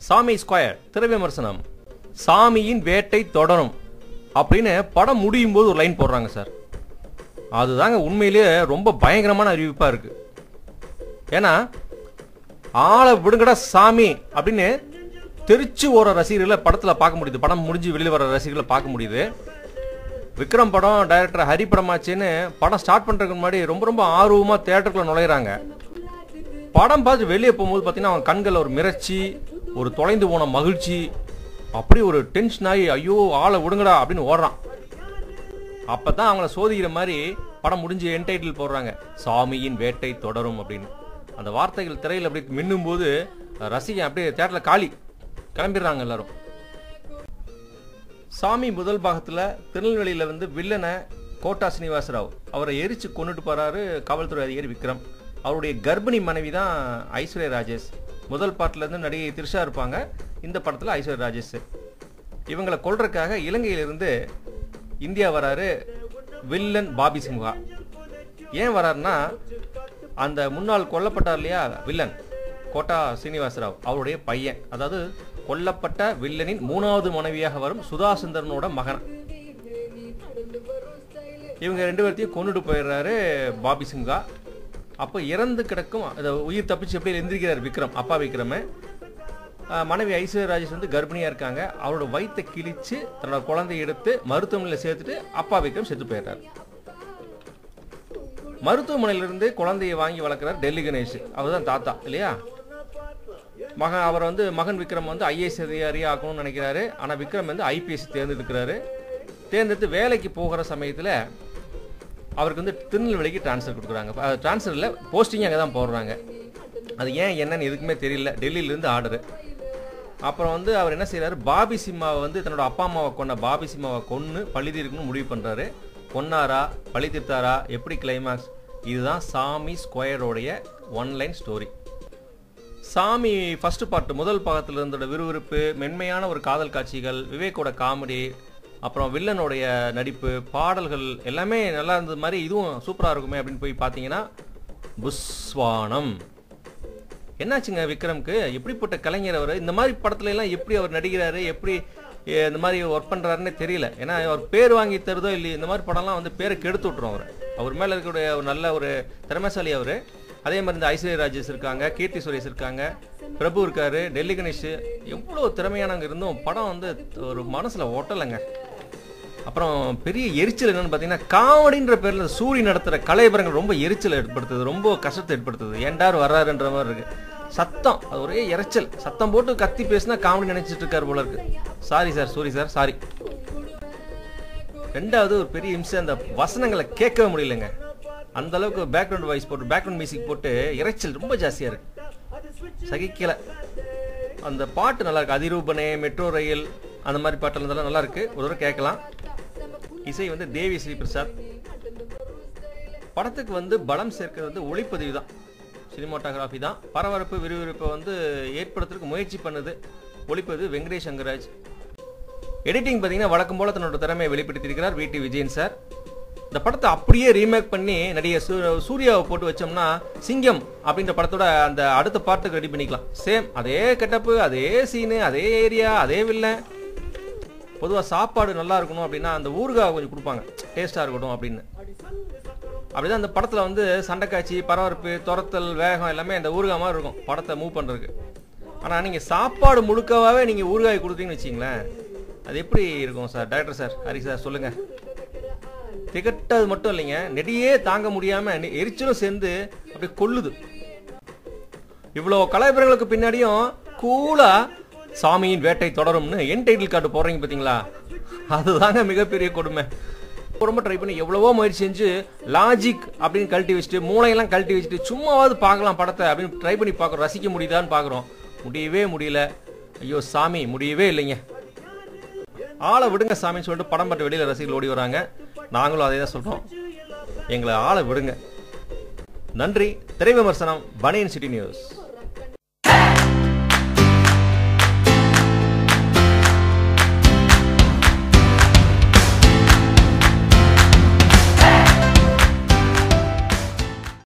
சாமி ஸ்கொயர் திரை விமர்சனம் சாமியின் வேட்டை தொடரும் அப்படின்னு படம் முடியும் போது ஒரு லைன் போடுறாங்க சார் அதுதாங்க உண்மையிலேயே ரொம்ப பயங்கரமான அறிவிப்பா இருக்கு ஏன்னா ஆளை விடுங்கடா சாமி அப்படின்னு தெரிச்சு ஓர ரசிகர்களை படத்துல பார்க்க முடியுது படம் முடிஞ்சு வெளியில வர ரசிகர்களை பார்க்க முடியுது விக்ரம் படம் டைரக்டர் ஹரி படமாச்சுன்னு படம் ஸ்டார்ட் பண்றதுக்கு முன்னாடி ரொம்ப ரொம்ப ஆர்வமா தியேட்டருக்குள்ள நுழையிறாங்க படம் பார்த்து வெளியே போகும்போது பார்த்தீங்கன்னா அவன் கண்கள் ஒரு மிரட்சி ஒரு தொலைந்து போன மகிழ்ச்சி அப்படி ஒரு டென்ஷன் ஆகி ஐயோ ஆளை விடுங்கடா அப்படின்னு ஓடுறான் அப்பதான் அவங்கள சோதிக்கிற மாதிரி படம் முடிஞ்சு என் டைட்டில் போடுறாங்க சாமியின் வேட்டை தொடரும் அப்படின்னு அந்த வார்த்தைகள் திரையில் அப்படி மின்னும் போது ரசிகன் அப்படியே தேட்டரில் காலி கிளம்பிடுறாங்க எல்லாரும் சாமி முதல் பாகத்துல திருநெல்வேலியில வந்து வில்லனை கோட்டா ஸ்ரீனிவாசராவ் அவரை எரிச்சு கொண்டுட்டு போறாரு காவல்துறை அதிகாரி விக்ரம் அவருடைய கர்ப்பிணி மனைவி தான் ஐஸ்வர்யா ராஜேஷ் முதல் பாட்டுல இருந்து நடிகை த்ரிஷா இருப்பாங்க இந்த படத்துல ஐஸ்வர்யா ராஜேஷ் இவங்களை கொல்றதுக்காக இலங்கையிலிருந்து இந்தியா வராரு வில்லன் பாபி சிம்ஹா ஏன் வராருன்னா அந்த முன்னாள் கொல்லப்பட்டார் இல்லையா வில்லன் கோட்டா சீனிவாசராவ் அவருடைய பையன் அதாவது கொல்லப்பட்ட வில்லனின் மூணாவது மனைவியாக வரும் சுதாசுந்தரனோட மகன் இவங்க ரெண்டு பேர்த்தையும் கொண்டுட்டு போயிடுறாரு பாபி சிங்கா அப்போ இறந்து கிடக்கும் அந்த உயிர் தப்பிச்சு எப்படி எந்திரிக்கிறார் விக்ரம் அப்பா விக்ரம ஆஹ் மனைவி ஐஸ்வர்யா ராஜேஷ் வந்து கர்ப்பிணியா இருக்காங்க அவரோட வயித்தை கிழிச்சு தன்னோட குழந்தையை எடுத்து மருத்துவமனையில் சேர்த்துட்டு அப்பா விக்ரம் செத்து போயிடுறாரு மருத்துவமனையிலிருந்து குழந்தையை வாங்கி வளர்க்குறார் டெல்லி கணேஷ் அவர் தான் தாத்தா இல்லையா மகன் அவர் வந்து மகன் விக்ரம் வந்து ஐஏஎஸ் அதிகாரியாக ஆக்கணும்னு நினைக்கிறாரு ஆனால் விக்ரம் வந்து ஐபிஎஸ் தேர்ந்தெடுக்கிறாரு தேர்ந்தெடுத்து வேலைக்கு போகிற சமயத்தில் அவருக்கு வந்து திருநெல்வேலிக்கு ட்ரான்ஸ்ஃபர் கொடுக்குறாங்க ட்ரான்ஸ்ஃபர் இல்லை போஸ்டிங் அங்கே தான் போடுறாங்க அது ஏன் என்னன்னு எதுக்குமே தெரியல டெல்லியிலேருந்து ஆர்டரு அப்புறம் வந்து அவர் என்ன செய்றாரு பாபி சிம்மாவை வந்து தன்னோட அப்பா அம்மாவை கொண்ட பாபி சிம்மாவை கொன்று பழி தீர்க்கணும்னு முடிவு பண்ணுறாரு கொன்னாரா பழி தீர்த்தாரா எப்படி கிளைமாக்ஸ் இதுதான் சாமி ஸ்கொயரோடைய one line story Saamy first part முதல் பாகத்தில் இருந்தோட விறுவிறுப்பு மென்மையான ஒரு காதல் காட்சிகள் விவேக்கோட காமெடி அப்புறம் வில்லனுடைய நடிப்பு பாடல்கள் எல்லாமே நல்லா இருந்தது மாதிரி இதுவும் சூப்பராக இருக்குமே அப்படின்னு போய் பார்த்தீங்கன்னா புஸ்வானம் என்னாச்சுங்க விக்ரம்க்கு எப்படிப்பட்ட கலைஞர் அவர் இந்த மாதிரி படத்துல எல்லாம் எப்படி அவர் நடிக்கிறாரு எப்படி எ, இந்த மாதிரி ஒர்க் பண்றாருன்னே தெரியல ஏன்னா அவர் பேர் வாங்கி தருதோ இல்லையோ இந்த மாதிரி படம்லாம் வந்து பேரை கெடுத்து விட்டுரும் அவர் அவர் மேல இருக்கக்கூடிய ஒரு நல்ல ஒரு திறமைசாலி அவர் அதே மாதிரி இந்த ஐஸ்வர்யா ராஜேஷ் இருக்காங்க கீர்த்தி சுரேஷ் இருக்காங்க பிரபு இருக்காரு டெல்லி கணேஷ் எவ்வளோ திறமையானவங்க இருந்தும் படம் வந்து ஒரு மனசுல ஓட்டலைங்க அப்புறம் பெரிய எரிச்சல் என்னன்னு பார்த்தீங்கன்னா காமெடின்ற பேர்ல சூரி நடத்துற கலைபரங்கள் ரொம்ப எரிச்சல் ஏற்படுத்துது ரொம்ப கஷ்டத்தை ஏற்படுத்துது ஏண்டார் வர்றாருன்ற மாதிரி இருக்கு சத்தம் அது ஒரே இரைச்சல் சத்தம் போட்டு கத்தி பேசினா காமெடி நினைச்சிட்டு இருக்காரு போல இருக்கு sorry sir Soori sir sorry ரெண்டாவது ஒரு பெரிய இம்சை அந்த வசனங்களை கேட்கவே முடியலங்க அந்த அளவுக்கு பேக்ரவுண்ட் வாய்ஸ் போட்டு பேக்ரவுண்ட் மியூசிக் போட்டு இரைச்சல் ரொம்ப ஜாஸ்தியா இருக்கு சகிக்கல அந்த பாட்டு நல்லா இருக்கு அதிரூபனே மெட்ரோ ரயில் அந்த மாதிரி பாட்டெல்லாம் இதெல்லாம் நல்லா இருக்கு ஒரு தடவை கேட்கலாம் இசை வந்து தேவி ஸ்ரீ பிரசாத் படத்துக்கு வந்து பலம் சேர்க்கிறது வந்து ஒளிப்பதிவு தான் சினிமாட்டோகிராஃபி தான் பரபரப்பு விறுவிறுப்பை வந்து ஏற்படுத்துறதுக்கு முயற்சி பண்ணுது ஒளிப்பதிவு வெங்கடேஷ் அங்கராஜ் எடிட்டிங் பார்த்தீங்கன்னா வழக்கம் போல தன்னோட திறமையை வெளிப்படுத்தியிருக்கிறார் வி டி விஜயன் சார் இந்த படத்தை அப்படியே ரீமேக் பண்ணி நடிகர் சூ- சூர்யாவை போட்டு வச்சோம்னா சிங்கம் அப்படின்ற படத்தோட அந்த அடுத்த பாட்டுக்கு ரெடி பண்ணிக்கலாம் சேம் அதே கெட்டப்பு அதே சீனு அதே ஏரியா அதே வில்லன் பொதுவாக சாப்பாடு நல்லா இருக்கணும் அப்படின்னா அந்த ஊறுகாய் கொஞ்சம் கொடுப்பாங்க டேஸ்ட்டாக இருக்கட்டும் அப்படின்னு அப்படிதான் அந்த படத்தில் வந்து சண்டை காட்சி பரபரப்பு துரத்தல் வேகம் எல்லாமே அந்த ஊறுகாய் மாதிரி இருக்கும் படத்தை மூவ் பண்ணுறதுக்கு ஆனால் நீங்கள் சாப்பாடு முழுக்கவாகவே நீங்கள் ஊறுகாய் கொடுத்தீங்கன்னு வச்சிங்களேன் அது எப்படி இருக்கும் sir director sir Hari sir சொல்லுங்கள் திகட்டது மட்டும் இல்லைங்க நெடியே தாங்க முடியாமல் எரிச்சலும் சேர்ந்து அப்படியே கொல்லுது இவ்வளோ கலைபுரங்களுக்கு பின்னாடியும் கூலா சாமியின் வேட்டை தொடரும்னு என் டைட்டில் கார்டு போடுறீங்க பார்த்தீங்களா அதுதாங்க மிகப்பெரிய கொடுமை ரொம்ப ட்ரை பண்ணி எவ்வளவோ முயற்சி செஞ்சு லாஜிக் அப்படின்னு கழட்டி வச்சுட்டு மூளையெல்லாம் கழட்டி வச்சுட்டு சும்மாவாவது பார்க்கலாம் படத்தை அப்படின்னு ட்ரை பண்ணி பார்க்குறோம் ரசிக்க முடியுதான்னு பார்க்குறோம் முடியவே முடியல ஐயோ சாமி முடியவே இல்லைங்க ஆளை விடுங்க சாமின்னு சொல்லிட்டு படம் பார்த்து வெளியில் ரசிகர்கள் ஓடி வராங்க நாங்களும் அதே தான் சொல்கிறோம் எங்களை ஆளை விடுங்க நன்றி திரை விமர்சனம் பனியன் சிட்டி நியூஸ்